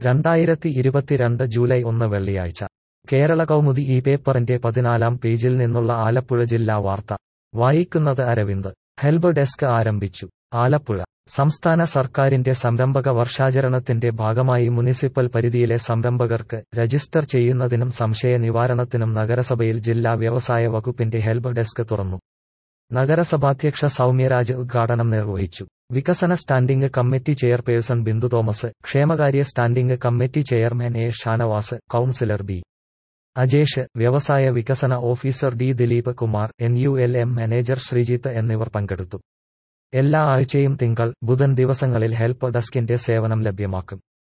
രണ്ടായിരത്തി ഇരുപത്തിരണ്ട് ജൂലൈ ഒന്ന് വെള്ളിയാഴ്ച കേരള കൗമുദി ഈ പേപ്പറിന്റെ പതിനാലാം പേജിൽ നിന്നുള്ള ആലപ്പുഴ ജില്ലാ വാർത്ത വായിക്കുന്നത് അരവിന്ദ് ഹെൽബ് ഡെസ്ക് ആരംഭിച്ചു ആലപ്പുഴ സംസ്ഥാന സർക്കാരിന്റെ സംരംഭക വർഷാചരണത്തിന്റെ ഭാഗമായി മുനിസിപ്പൽ പരിധിയിലെ സംരംഭകർക്ക് രജിസ്റ്റർ ചെയ്യുന്നതിനും സംശയ നിവാരണത്തിനും നഗരസഭയിൽ ജില്ലാ വ്യവസായ വകുപ്പിന്റെ ഹെൽബ് ഡെസ്ക് തുറന്നു നഗരസഭാധ്യക്ഷ സൗമ്യരാജ് ഉദ്ഘാടനം നിർവഹിച്ചു വികസന standing committee chairperson Bindu Thomas ക്ഷേമകാര്യ standing committee chairman A Shanavas councillor B Ajesh വ്യവസായ വികസന officer D Dileep Kumar N U L M manager Sreejith എന്നിവർ പങ്കെടുത്തു എല്ലാ ആഴ്ചയും തിങ്കൾ ബുധൻ ദിവസങ്ങളിൽ ഹെൽപ്പ് ഡെസ്കിന്റെ സേവനം ലഭ്യമാക്കും